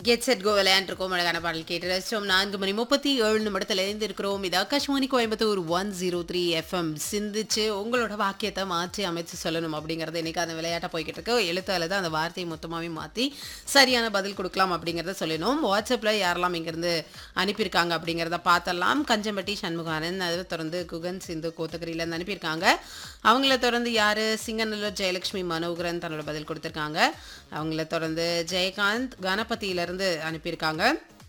Get set go விளையாண்டுருக்கோம் அழகான பாடல் கேட்டு ரசிச்சோம் நான்கு மணி முப்பத்தி ஏழு நிமிடத்தில் இணைந்திருக்கிறோம் இது Akashvani Coimbatore one zero three FM சிந்திச்சு உங்களோட வாக்கியத்தை மாற்றி அமைச்சு சொல்லணும் அப்படிங்கிறது இன்னைக்கு அந்த விளையாட்டாக போய்கிட்டு இருக்கு எழுத்தால தான் அந்த வார்த்தையை மொத்தமாகவே மாற்றி சரியான பதில் கொடுக்கலாம் அப்படிங்கிறத சொல்லணும் வாட்ஸ்அப்பில் யாரெல்லாம் இங்கேருந்து அனுப்பியிருக்காங்க அப்படிங்கிறத பார்த்தலாம் கஞ்சம்பட்டி சண்முகானன் அதை தொடர்ந்து குகன் சிந்து கோத்தகிரியிலேருந்து அனுப்பியிருக்காங்க அவங்கள தொடர்ந்து யார் சிங்கநல்லூர் ஜெயலட்சுமி மனோகரன் தன்னோட பதில் கொடுத்துருக்காங்க அவங்கள தொடர்ந்து ஜெயகாந்த் கணபதியிலேருந்து அனுப்பியிருக்காங்க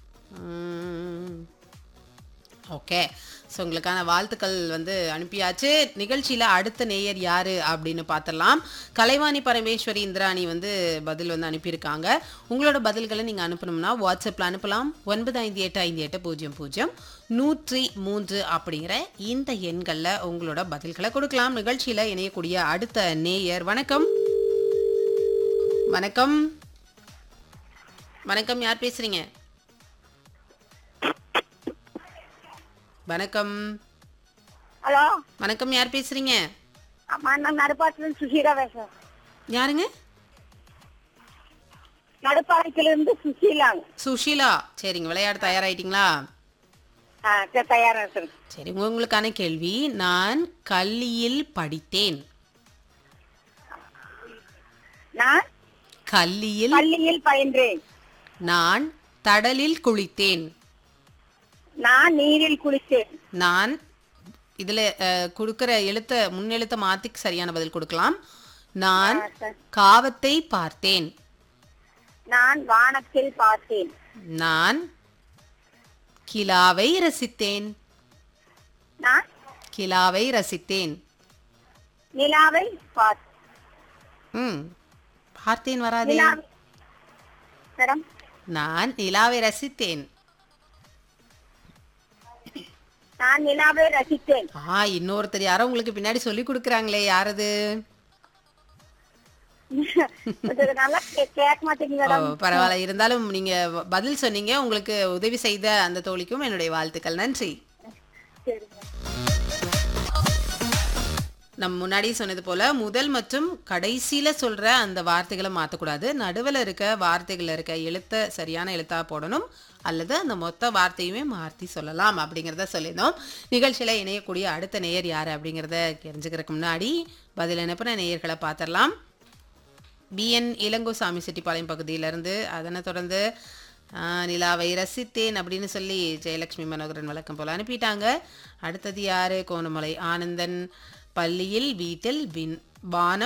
ஓகே ஸோ உங்களுக்கான வாழ்த்துக்கள் வந்து அனுப்பியாச்சு நிகழ்ச்சியில் அடுத்த நேயர் யார் அப்படின்னு பார்த்துடலாம் கலைவாணி பரமேஸ்வரி இந்திராணி வந்து பதில் வந்து அனுப்பியிருக்காங்க உங்களோட பதில்களை நீங்கள் அனுப்பணும்னா வாட்ஸ்அப்பில் அனுப்பலாம் ஒன்பது ஐந்து எட்டு ஐந்து எட்டு பூஜ்ஜியம் பூஜ்ஜியம் நூற்றி மூன்று அப்படிங்கிற இந்த எண்களில் உங்களோட பதில்களை கொடுக்கலாம் நிகழ்ச்சியில் இணையக்கூடிய அடுத்த நேயர் வணக்கம் வணக்கம் வணக்கம் யார் பேசுறீங்க வணக்கம் ஹலோ வணக்கம் யார் பேசுறீங்க ஆமா நான் நடுப்பாட்டிலிருந்து சுசீலா பேசுறேன் யாருங்க நடுப்பாளையத்திலிருந்து சுசீலாங்க சுஷீலா சரிங்க விளையாட தயாராயிட்டீங்களா ஆ சரி தயாரா இருக்கிறேன் சரி உங்களுக்கான கேள்வி நான் கல்லியில் படித்தேன் நான் கல்லியில் பள்ளியில் பயின்றேன் நான் தடலில் குளித்தேன் நான் நீரில் குளித்தேன் நான் இதுல அஹ், கொடுக்கிற எழுத்த முன்னெழுத்த மாத்தி சரியான பதில் கொடுக்கலாம் நான் ஆ, சரி. காவத்தை பார்த்தேன் நான் வானத்தில் பார்த்தேன் நான் கிலாவை ரசித்தேன் நான் கிலாவை ரசித்தேன் நிலாவை பார்த்தேன் ம் பார்த்தேன் வராதே நிலாவை மேடம் நான் நிலாவை ரசித்தேன் நான் நிலாவை ரசித்தேன் ஆ இன்னொருத்தர் யாரோ உங்களுக்கு பின்னாடி சொல்லி கொடுக்குறாங்களே யாரது இது நல்லா கே- கேட்க மாட்டேங்குது ஓ, மேடம் பரவாயில்ல இருந்தாலும் நீங்க வ- பதில் சொன்னீங்க உங்களுக்கு உதவி செய்த அந்த தோழிக்கும் என்னுடைய வாழ்த்துக்கள் நன்றி சரி நம்ம முன்னாடி சொன்னது போல முதல் மற்றும் கடைசியில சொல்ற அந்த வார்த்தைகளை மாற்றக்கூடாது நடுவில் இருக்க வார்த்தைகள் இருக்க எழுத்த சரியான எழுத்தா போடணும் அல்லது அந்த மொத்த வார்த்தையுமே மாற்றி சொல்லலாம் அப்படிங்கிறத சொல்லியிருந்தோம் நிகழ்ச்சியில் இணையக்கூடிய அடுத்த நேயர் யார் அப்படிங்கிறத தெரிஞ்சுக்கிறதுக்கு முன்னாடி பதில் அனுப்பின நேயர்களை பார்த்துடலாம் பிஎன் இளங்கோசாமி செட்டிப்பாளையம் பகுதியிலேருந்து அதனை தொடர்ந்து ஆ, நிலாவை ரசித்தேன் அப்படின்னு சொல்லி ஜெயலட்சுமி மனோகரன் வழக்கம் போல் அனுப்பிட்டாங்க அடுத்தது யாரு கோணமலை ஆனந்தன் பள்ளியில் வீட்டில் வின் வானம்